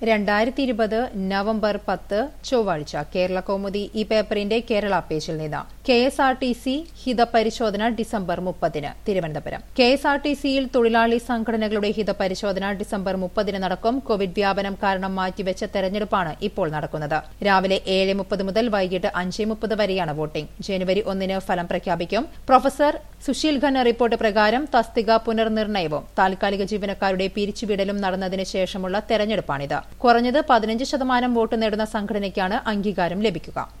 രണ്ടായിരത്തി ഇരുപത് നവംബർ പത്ത് ചൊവ്വാഴ്ച കേരള കൗമുദി ഈ പേപ്പറിന്റെ കേരള പേജിൽ നിന്ന് K S R T C ഹിതപരിശോധന ഡിസംബർ മുപ്പതിന് Thiruvananthapuram K S R T സിയിൽ തൊഴിലാളി സംഘടനകളുടെ ഹിതപരിശോധന ഡിസംബർ മുപ്പതിന് നടക്കും കോവിഡ് വ്യാപനം കാരണം മാറ്റിവെച്ച തെരഞ്ഞെടുപ്പാണ് ഇപ്പോൾ നടക്കുന്നത് രാവിലെ ഏഴ് മുപ്പത് മുതൽ വൈകിട്ട് അഞ്ച് മുപ്പത് വരെയാണ് വോട്ടിംഗ് ജനുവരി ഒന്നിന് ഫലം പ്രഖ്യാപിക്കും പ്രൊഫസർ സുശീൽ ഖന്ന റിപ്പോർട്ട് പ്രകാരം തസ്തിക പുനർനിർണയവും താൽക്കാലിക ജീവനക്കാരുടെ പിരിച്ചുവിടലും നടന്നതിന് ശേഷമുള്ള തെരഞ്ഞെടുപ്പാണിത് കുറഞ്ഞത് പതിനഞ്ച് ശതമാനം വോട്ട് നേടുന്ന സംഘടനയ്ക്കാണ് അംഗീകാരം ലഭിക്കുക